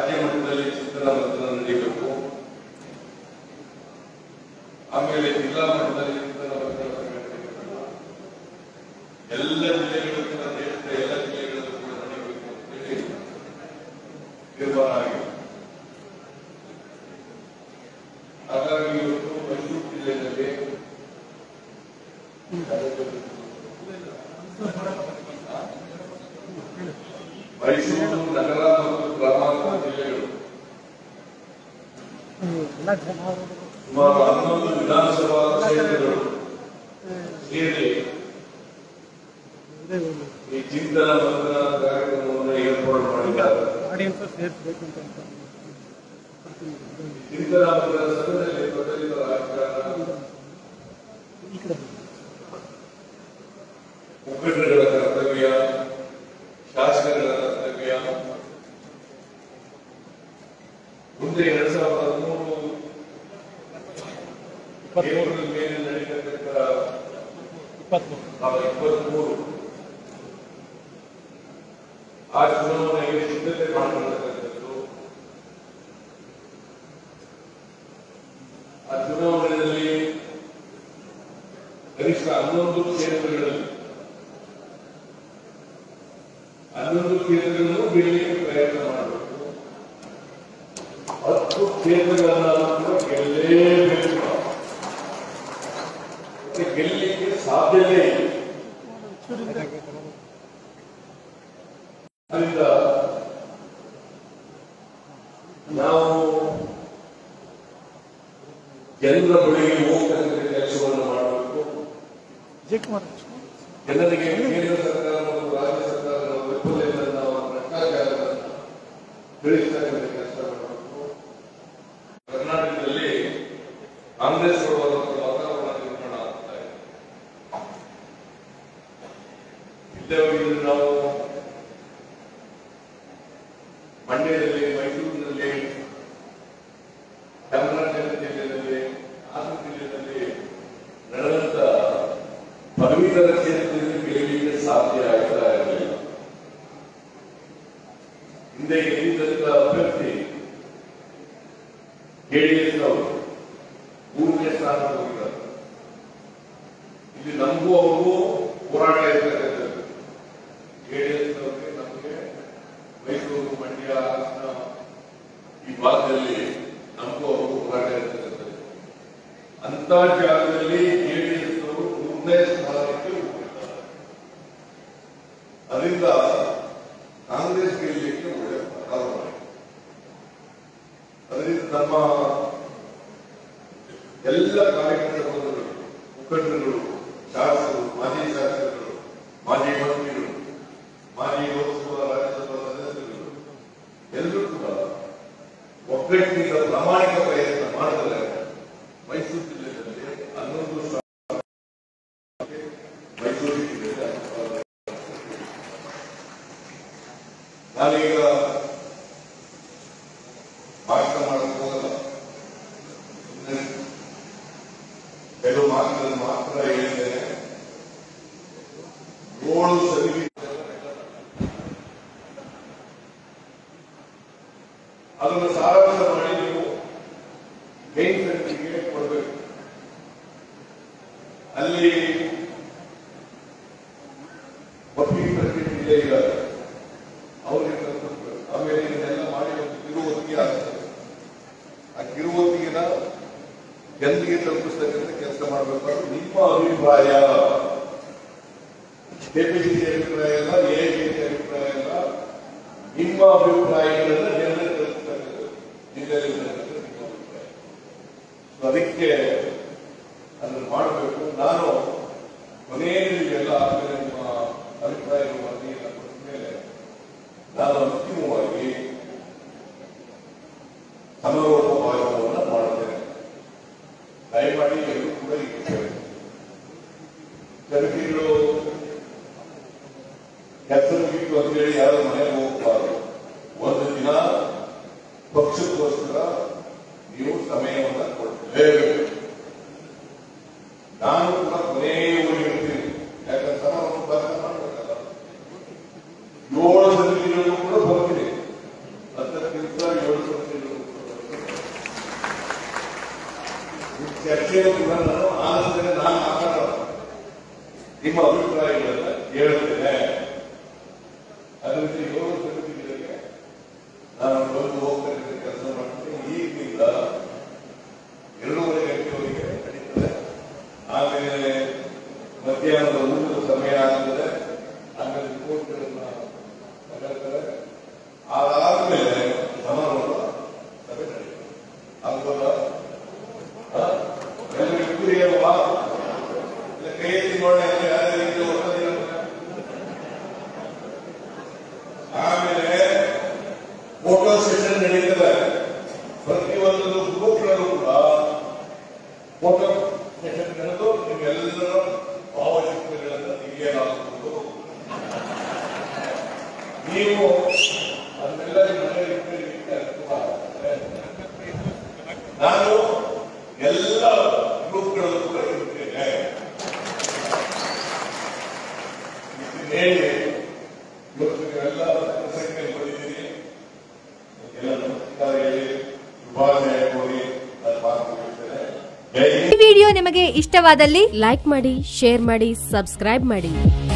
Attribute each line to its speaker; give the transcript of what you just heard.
Speaker 1: ರಾಜ್ಯ ಮಟ್ಟದಲ್ಲಿ ಚಿಂತನಾ ಮಂಥನ ನಡೀಬೇಕು ಆಮೇಲೆ ಜಿಲ್ಲಾ ಮಟ್ಟದಲ್ಲಿ ಚಿಂತನಾ ಮಂಥನ ನಡೀಬೇಕು ಎಲ್ಲ ಜಿಲ್ಲೆಗಳು ಕೂಡ ದೇಶದ ಎಲ್ಲ ಜಿಲ್ಲೆಗಳಲ್ಲೂ ಕೂಡ ನಡೀಬೇಕು ಅಂತೇಳಿ ತೀರ್ಮಾನ ಆಗಿದೆ ಹಾಗಾಗಿ ಇವತ್ತು ಮೈಸೂರು ಜಿಲ್ಲೆಯಲ್ಲಿ ಮೈಸೂರು ನಗರ ಮತ್ತು ಗ್ರಾಮಾಂತರ ಜಿಲ್ಲೆಗಳು
Speaker 2: ಎಲ್ಲ ಜನ
Speaker 1: ಸುಮಾರು ಹನ್ನೊಂದು ವಿಧಾನಸಭಾ ಕ್ಷೇತ್ರಗಳು ಸೇರಿ ಈ ಚಿಂತನ ಮಂಥನ ಕಾರ್ಯಕ್ರಮವನ್ನು ಏರ್ಪಾಡು ಮಾಡಿದ್ದಾರೆ
Speaker 2: ಆಡಿಯನ್ಸ್ ಸೇರಿಸ್ಬೇಕು ಅಂತ ಅಂತ
Speaker 1: ಚಿಂತನ ಮಂಥನ ಸಭೆಯಲ್ಲಿ ಪ್ರಚಲಿತ ರಾಜಕಾರಣ
Speaker 2: ಈ ಕಡೆ
Speaker 1: ಮುಖಂಡರುಗಳ ಕರ್ತವ್ಯ ಶಾಸಕರ ಕರ್ತವ್ಯ ಮುಂದೆ ಎರಡ್ ಸಾವಿರದ ಹದಿಮೂರು
Speaker 2: ಇಪ್ಪತ್ಮೂರು
Speaker 1: ಏಪ್ರಿಲ್ ಮೇಲೆ ನಡೀತಕ್ಕಂಥ
Speaker 2: ಇಪ್ಪತ್ಮೂರು
Speaker 1: ಇಪ್ಪತ್ಮೂರು ಆ ಚುನಾವಣೆಗೆ ಸಿದ್ಧತೆ ಮಾಡಿಕೊಳ್ಳತಕ್ಕಂಥದ್ದು ಆ ಚುನಾವಣೆಯಲ್ಲಿ ಕನಿಷ್ಠ ಹನ್ನೊಂದು ಕ್ಷೇತ್ರಗಳಲ್ಲಿ ಹನ್ನೊಂದು ಕ್ಷೇತ್ರಗಳನ್ನು ಗೆಲ್ಲಲಿಕ್ಕೆ ಪ್ರಯತ್ನ ಮಾಡಬೇಕು ಹತ್ತು ಕ್ಷೇತ್ರಗಳನ್ನು ಕೂಡ ಗೆಲ್ಲೇಬೇಕು ಮತ್ತೆ ಗೆಲ್ಲಲಿಕ್ಕೆ ಸಾಧ್ಯವೇ ಇಲ್ಲ ಅದರಿಂದ ನಾವು ಜನರ ಬಳಿಗೆ ಹೋಗ್ತಕ್ಕಂಥ ಕೆಲಸವನ್ನು ಮಾಡಬೇಕು
Speaker 2: ವಿಜಯಕುಮಾರ್
Speaker 1: ಜನರಿಗೆ ಕೇಂದ್ರ ಸರ್ಕಾರ ಮತ್ತು ರಾಜ್ಯ ಸರ್ಕಾರದ ವೈಫಲ್ಯಗಳನ್ನು ನಾವು ಭ್ರಷ್ಟಾಚಾರಗಳನ್ನು ತಿಳಿಸ್ತಕ್ಕಂಥ ಕೆಲಸ ಮಾಡಬೇಕು ಕರ್ನಾಟಕದಲ್ಲಿ ಕಾಂಗ್ರೆಸ್ ಕೊಡುವಂತಹ ವಾತಾವರಣ ನಿರ್ಮಾಣ ಆಗ್ತಾ ಇದೆ ಇದ್ದವರಿಗೆ ನಾವು ಮಂಡ್ಯದಲ್ಲಿ ಮೈಸೂರಿನಲ್ಲಿ ಚಾಮರಾಜನಗರ ಜಿಲ್ಲೆಯಲ್ಲಿ ಹಾಸನ ಜಿಲ್ಲೆಯಲ್ಲಿ ನಡೆದಂತ ಪದವೀಧರ ಕ್ಷೇತ್ರದಲ್ಲಿ ಗೆಲ್ಲಲಿಕ್ಕೆ ಸಾಧ್ಯ ಆಗ್ತಾ ಇರಲಿಲ್ಲ ಹಿಂದೆ ಗೆದ್ದಿದ್ದಂತ ಅಭ್ಯರ್ಥಿ ಜೆಡಿಎಸ್ ಅವರು ಮೂರನೇ ಸ್ಥಾನ ಹೋಗಿದ್ದಾರೆ ಇಲ್ಲಿ ನಮಗೂ ಅವ್ರಿಗೂ ಹೋರಾಟ ಇರ್ತಕ್ಕಂಥದ್ದು ಜೆಡಿಎಸ್ ಅವರಿಗೆ ನಮಗೆ ಮೈಸೂರು ಮಂಡ್ಯ ಹಾಸನ ಈ ಭಾಗದಲ್ಲಿ ನಮಗೂ ಅವ್ರಿಗೂ ಹೋರಾಟ ಇರ್ತಕ್ಕಂಥದ್ದು ಅಂತ ಜಾಗದಲ್ಲಿ ಜೆಡಿಎಸ್ ಅವರು ಮೂರನೇ ಸ್ಥಾನಕ್ಕೆ ಹೋಗಿದ್ದಾರೆ ಅದರಿಂದ ಕಾಂಗ್ರೆಸ್ ಗೆಲ್ಲಲಿಕ್ಕೆ ಒಳ್ಳೆಯ ವಾತಾವರಣ ಇದೆ. ಅದರಿಂದ ನಮ್ಮ ಎಲ್ಲ ಕಾರ್ಯಕರ್ತರು ಮುಖಂಡರುಗಳು ಶಾಸಕರು ಮಾಜಿ ಶಾಸಕರು ಮಾಜಿ ಮಂತ್ರಿಗಳು ಮಾಜಿ ಲೋಕಸಭಾ ರಾಜ್ಯಸಭಾ ಸದಸ್ಯರು ಎಲ್ಲರೂ ಕೂಡ ಒಗ್ಗಟ್ಟಿನಿಂದ ಪ್ರಾಮಾಣಿಕ ಪ್ರಯತ್ನ ಮಾಡಿದರೆ ಮೈಸೂರು ಜಿಲ್ಲೆಯಲ್ಲಿ ಹನ್ನೊಂದು ಸ್ಥಾನಕ್ಕೆ ಮೈಸೂರು ಜಿಲ್ಲೆಯಲ್ಲಿ ಹನ್ನೊಂದು ನಾನೀಗ ಭಾಷಣ ಮಾಡಕ್ಕೆ ಹೋಗಲ್ಲ ಸುಮ್ಮನೆ ಕೆಲವು ಮಾತುಗಳನ್ನು ಮಾತ್ರ ಹೇಳಿದ್ದೇನೆ ಏಳು ಸರಿ ಅದನ್ನು ಸಾರಾಂಶ ಮಾಡಿ ನೀವು ಮೇನ್ ಸೆಂಟ್ರಿಗೆ ಕೊಡಬೇಕು ಅಲ್ಲಿ ಒಪ್ಪಿಗೆ ಪ್ರತಿನಿಧಿ ಜಿಲ್ಲೆ ಇದ್ದಾರೆ ಅವರಿಗೆ ತಂದು ಆಮೇಲೆ ಇದನ್ನೆಲ್ಲ ಮಾಡಿ ಒಂದು ಕಿರುವತ್ತಿಗೆ ಆಗ್ತದೆ ಆ ಕಿರುವತ್ತಿಗೆನ ಜನರಿಗೆ ತಲುಪಿಸ್ತಕ್ಕಂಥ ಕೆಲಸ ಮಾಡಬೇಕು ನಿಮ್ಮ ಅಭಿಪ್ರಾಯ ಕೆಪಿಸಿಸಿ ಅಭಿಪ್ರಾಯ ಇಲ್ಲ ಎಐಸಿಸಿ ಅಭಿಪ್ರಾಯ ಇಲ್ಲ ನಿಮ್ಮ ಅಭಿಪ್ರಾಯಗಳನ್ನ ಜನರಿಗೆ ತಲುಪಿಸ್ತಕ್ಕಂಥದ್ದು ಜಿಲ್ಲೆಯಲ್ಲಿ ಇರ್ತಕ್ಕಂಥ ನಿಮ್ಮ ಅಭಿಪ್ರಾಯ ಸೊ ಅದಕ್ಕೆ ಅದನ್ನು ಮಾಡಬೇಕು ನಾನು ಕೊನೆಯಲ್ಲಿ ಎಲ್ಲ ಆದ್ಮೇಲೆ ನಿಮ್ಮ ಅಭಿಪ್ರಾಯಗಳು ವರದಿ ಎಲ್ಲ ಕೊಟ್ಟ ಮೇಲೆ ನಾನು ಅಂತಿಮವಾಗಿ ಸಮರೋಪವಾದವನ್ನು ಮಾಡುತ್ತೇನೆ ದಯಮಾಡಿ ಎಲ್ಲರೂ ಕೂಡ ಈಗ ಕೇಳಿ ಜನತೆಗಳು ಕೆಲಸ ಮುಗಿತು ಅಂತೇಳಿ ಯಾರು ಮನೆಗೆ ಹೋಗಬಾರದು ಒಂದು ದಿನ ಪಕ್ಷಕ್ಕೋಸ್ಕರ ನೀವು ಸಮಯವನ್ನು ಕೊಡಲೇಬೇಕು ನಾನು ಕೂಡ ಕೊನೆಯವರೆಗೆ ಇರ್ತೀನಿ ಯಾಕಂದ್ರೆ ಸಮರವನ್ನು ಪ್ರಾರಂಭ ಮಾಡಬೇಕಲ್ಲ ಏಳು ಸಮಿತಿಗಳನ್ನು ಕೂಡ ಬರ್ತೀನಿ ಹತ್ತಕ್ಕಿಂತ ಚರ್ಚೆಯೂ ಕೂಡ ನಾನು ಆಲೋಚನೆ ನಾನು ಮಾತಾಡೋಣ ನಿಮ್ಮ ಅಭಿಪ್ರಾಯಗಳನ್ನ ಕೇಳುತ್ತೇನೆ ಅದರಿಂದ ಏಳು ಸಮಿತಿಗಳಿಗೆ ನಾನು ಬಂದು ಹೋಗ್ತಕ್ಕಂಥ ಕೆಲಸ ಮಾಡ್ತೀನಿ ಈಗಿನಿಂದ ಎರಡೂವರೆ ಗಂಟೆವರೆಗೆ ನಡೀತದೆ ಆಮೇಲೆ ಮಧ್ಯಾಹ್ನದ ಊಟದ ಸಮಯ ಆಗ್ತದೆ ಆಮೇಲೆ ರಿಪೋರ್ಟ್ಗಳನ್ನ ತಗೊಳ್ತಾರೆ ಅದಾದ್ಮೇಲೆ ಸಮಾರೋಹ ಸಭೆ ನಡೀತದೆ ಆಗ್ಬೋದಾ ಎಲ್ಲರಿಗೂ ಕುರಿಯಲ್ವಾ ಇಲ್ಲ ಕೈ ಎತ್ತಿ ನೋಡೋಣ ಅಂದ್ರೆ ಯಾರ ರೀತಿ ಓದ್ತದೆ ಆಮೇಲೆ ಫೋಟೋ ಸೆಷನ್ ನಡೀತದೆ ಪ್ರತಿಯೊಂದು ಗ್ರೂಪ್ಗಳಲ್ಲೂ ಕೂಡ ಫೋಟೋ ಸೆಷನ್ ನಡೆದು ನಿಮ್ಮೆಲ್ಲರ ಭಾವಚಿತ್ರಗಳನ್ನು ತೆಗೆಯಲಾಗುವುದು ನೀವು ಅದನ್ನೆಲ್ಲ ನಿಮ್ಮ ಮನೆಯಲ್ಲಿ ಇಟ್ಕೊಳ್ಳಿಕ್ಕೆ ಅನುಕೂಲ ಆಗುತ್ತೆ. ನಾನು ಎಲ್ಲ ಗ್ರೂಪ್ಗಳಲ್ಲೂ ಕೂಡ ಇರ್ತೇನೆ ಇದನ್ನ ಹೇಳಿ ಇವತ್ತು ನೀವೆಲ್ಲ ಸಂಖ್ಯೆ ಬಂದಿದ್ದೀರಿ ಎಲ್ಲ ನಮಸ್ಕಾರ ಹೇಳಿ ಶುಭಾಶಯ ಕೋರಿ ನನ್ನ ಮಾತು ಮುಗಿಸ್ತೇನೆ ಜೈ ಹಿಂದ್
Speaker 3: ಈ ವಿಡಿಯೋ ನಿಮಗೆ ಇಷ್ಟವಾದಲ್ಲಿ ಲೈಕ್ ಮಾಡಿ ಶೇರ್ ಮಾಡಿ ಸಬ್ಸ್ಕ್ರೈಬ್ ಮಾಡಿ